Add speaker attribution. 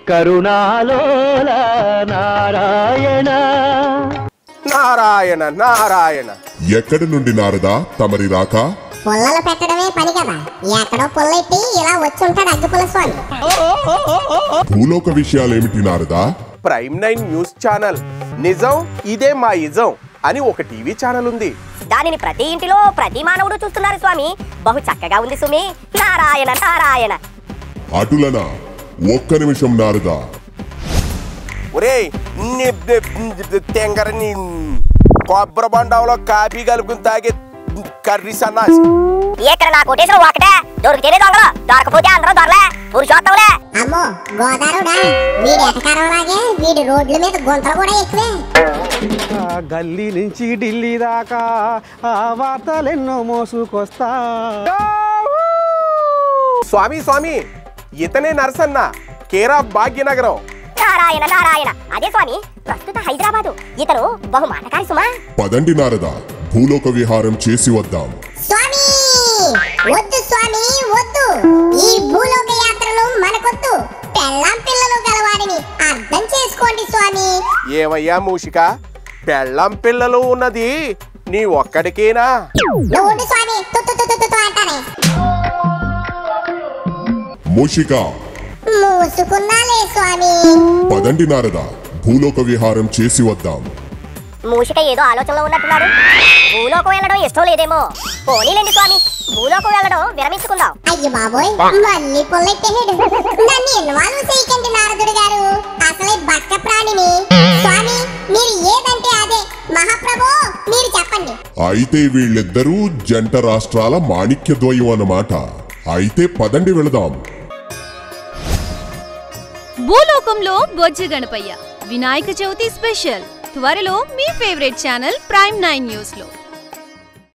Speaker 1: కరుణాలోల నారాయణ
Speaker 2: నారాయణ నారాయణ
Speaker 3: ఎక్కడి నుండి నారదా తమరి రాక
Speaker 4: పుల్లలు పెట్టడమే పని కదా ఎక్కడో పుల్లెట్టి ఇలా వచ్చుంటాడు అగ్గిపుల్ల స్వామి
Speaker 3: భూలోక విషయాలేమిటి నారదా
Speaker 2: ప్రైమ్ నైన్ న్యూస్ ఛానల్ నిజం ఇదే మా ఇజం అని ఒక టీవీ ఛానల్ ఉంది
Speaker 5: దానిని ప్రతి ఇంటిలో ప్రతి మానవుడు చూస్తున్నారు స్వామి బహు చక్కగా ఉంది సుమి నారాయణ నారాయణ
Speaker 3: అటులనా ఒక్క నిమిషం నారదా
Speaker 2: ఒరేయ్ తెంగరని కొబ్బరి బండంలో కాఫీ కలుపుకుని తాగే కర్రీ సన్నాసి
Speaker 5: ఇక్కడ నా కోటేశ్వరం ఒకటే దొరికితేనే దొంగలు దొరకపోతే అందరూ దొరలే పురుషోత్తములే
Speaker 4: అమ్మో గోదారుడా వీడి ఎటకారంలాగే వీడి రోడ్ల మీద గుంతలు కూడా ఎక్కువే
Speaker 1: ఆ గల్లీ నుంచి ఢిల్లీ దాకా ఆ వార్తలెన్నో మోసుకొస్తా
Speaker 2: స్వామి స్వామి ఇతనే నరసన్న కేరా భాగ్యనగరం
Speaker 5: నారాయణ నారాయణ అదే స్వామి ప్రస్తుత హైదరాబాదు ఇతను బహు మాటకారి సుమా
Speaker 3: పదండి నారదా భూలోక విహారం చేసి వద్దాం
Speaker 4: స్వామి వద్దు స్వామి వద్దు ఈ భూలోక యాత్రలు మనకొద్దు పెళ్ళాం పిల్లలు గలవాడిని అర్థం చేసుకోండి స్వామి
Speaker 2: ఏమయ్యా మూషిక పెళ్ళం పిల్లలు ఉన్నది నీ ఒక్కడికేనా
Speaker 4: నువ్వు ఉండు స్వామి తుత్తు తుత్తు తుత్తు అంటానే
Speaker 3: మూషిక
Speaker 4: మూసుకున్నాలే స్వామి
Speaker 3: పదండి నారదా భూలోక విహారం చేసి వద్దాం
Speaker 5: మూషిక ఏదో ఆలోచనలో ఉన్నట్టున్నాడు భూలోకం వెళ్ళడం ఇష్టం లేదేమో పోనీలేండి స్వామి భూలోకం వెళ్ళడం విరమించుకుందాం
Speaker 4: అయ్యో బాబోయ్ మళ్ళీ పొల్లెట్టేడు నన్ను ఇన్వాల్వ్ చేయకండి నారదుడు గారు అసలే బక్క ప్రాణిని స్వామి మీరు ఏదంటే అదే మహాప్రభు మీరు చెప్పండి
Speaker 3: అయితే వీళ్ళిద్దరూ జంట రాష్ట్రాల మాణిక్య ద్వయం అన్నమాట అయితే పదండి వెళదాం
Speaker 6: భూలోకంలో బొజ్జ గణపయ్య వినాయక చవితి స్పెషల్ త్వరలో మీ favourite channel prime nine news లో